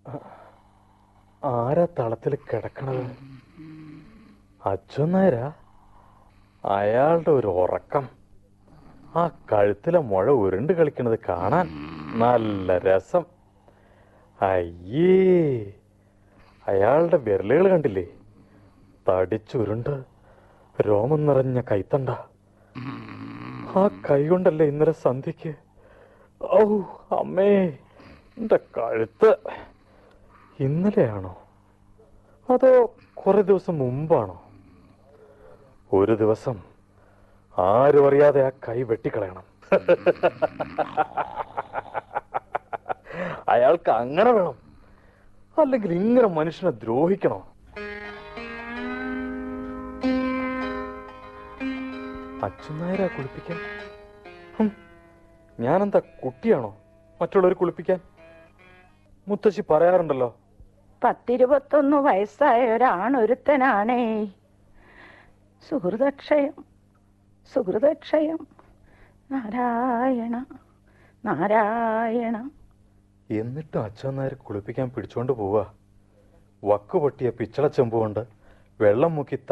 ആരാ തളത്തിൽ കിടക്കണത് അച്ഛനാരാ അയാളുടെ ഒരു ഉറക്കം ആ കഴുത്തിലെ മുഴ ഉരുണ്ട് കളിക്കണത് കാണാൻ നല്ല രസം അയ്യേ അയാളുടെ വിരലുകൾ കണ്ടില്ലേ തടിച്ചുരുണ്ട് രോമം നിറഞ്ഞ കൈത്തണ്ട ആ കൈ കൊണ്ടല്ലേ ഇന്നലെ സന്ധ്യക്ക് ഔ അമ്മേ എന്റെ കഴുത്ത് ഇന്നലെയാണോ അതോ കുറെ ദിവസം മുമ്പാണോ ഒരു ദിവസം ആരും അറിയാതെ ആ കൈ വെട്ടിക്കളയണം അയാൾക്ക് അങ്ങനെ വേണം അല്ലെങ്കിൽ ഇങ്ങനെ മനുഷ്യനെ ദ്രോഹിക്കണോ അച്ഛനായരാ കുളിപ്പിക്കാൻ ഹും, ഞാനെന്താ കുട്ടിയാണോ മറ്റുള്ളവർ കുളിപ്പിക്കാൻ മുത്തശ്ശി പറയാറുണ്ടല്ലോ പത്തിരുപത്തൊന്ന് വയസ്സായ ഒരാണൊരുത്തനാണേ സുഹൃതക്ഷയം സുഹൃതക്ഷയം നാരായണ നാരായണ എന്നിട്ടും അച്ഛനായർ കുളിപ്പിക്കാൻ പിടിച്ചോണ്ട് പോവുക വക്ക് പൊട്ടിയ പിച്ചള ചെമ്പ് കൊണ്ട് വെള്ളം മുക്കി